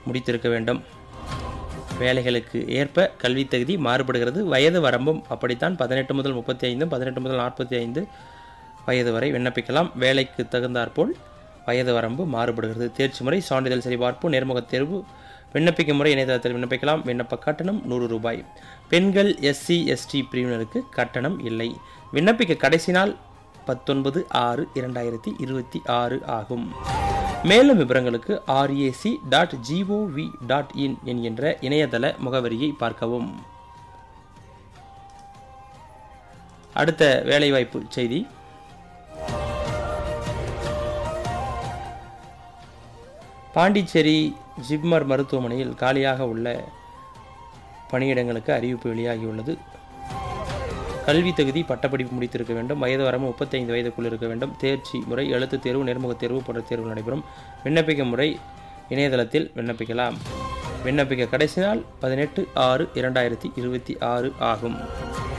முடித்திருக்க வேண்டும் வேலைகளுக்கு ஏற்ப கல்வித் தகுதி மாறுபடுகிறது வயது வரம்பும் அப்படித்தான் பதினெட்டு முதல் முப்பத்தி ஐந்து பதினெட்டு முதல் நாற்பத்தி ஐந்து வயது வரை விண்ணப்பிக்கலாம் வேலைக்கு தகுந்தாற்போல் வயது வரம்பு மாறுபடுகிறது தேர்ச்சி முறை சான்றிதழ் சரிபார்ப்பு நேர்முகத் தேர்வு விண்ணப்பிக்கும் முறை இணையதளத்தில் விண்ணப்பிக்கலாம் விண்ணப்ப கட்டணம் நூறு ரூபாய் பெண்கள் எஸ்சி எஸ்டி பிரிவினருக்கு கட்டணம் இல்லை விண்ணப்பிக்க கடைசி நாள் பத்தொன்பது ஆறு இரண்டாயிரத்தி இருபத்தி ஆறு ஆகும் மேலும் விவரங்களுக்கு RAC dot gov dot in என்கின்ற இணையதள முகவரியை பார்க்கவும் அடுத்த வேலைவாய்ப்பு செய்தி பாண்டிச்சேரி ஜிப்மர் மருத்துவமனையில் காலியாக உள்ள பணியிடங்களுக்கு அறிவிப்பு வெளியாகியுள்ளது கல்வி தகுதி பட்டப்படிப்பு முடித்திருக்க வேண்டும் வயது வரம்பு முப்பத்தைந்து வயதுக்குள் இருக்க வேண்டும் தேர்ச்சி முறை எழுத்துத் தேர்வு நேர்முகத் தேர்வு போன்ற தேர்வு நடைபெறும் விண்ணப்பிக்கும் முறை இணையதளத்தில் விண்ணப்பிக்கலாம் விண்ணப்பிக்க கடைசி நாள் பதினெட்டு ஆறு இரண்டாயிரத்தி இருபத்தி ஆறு ஆகும்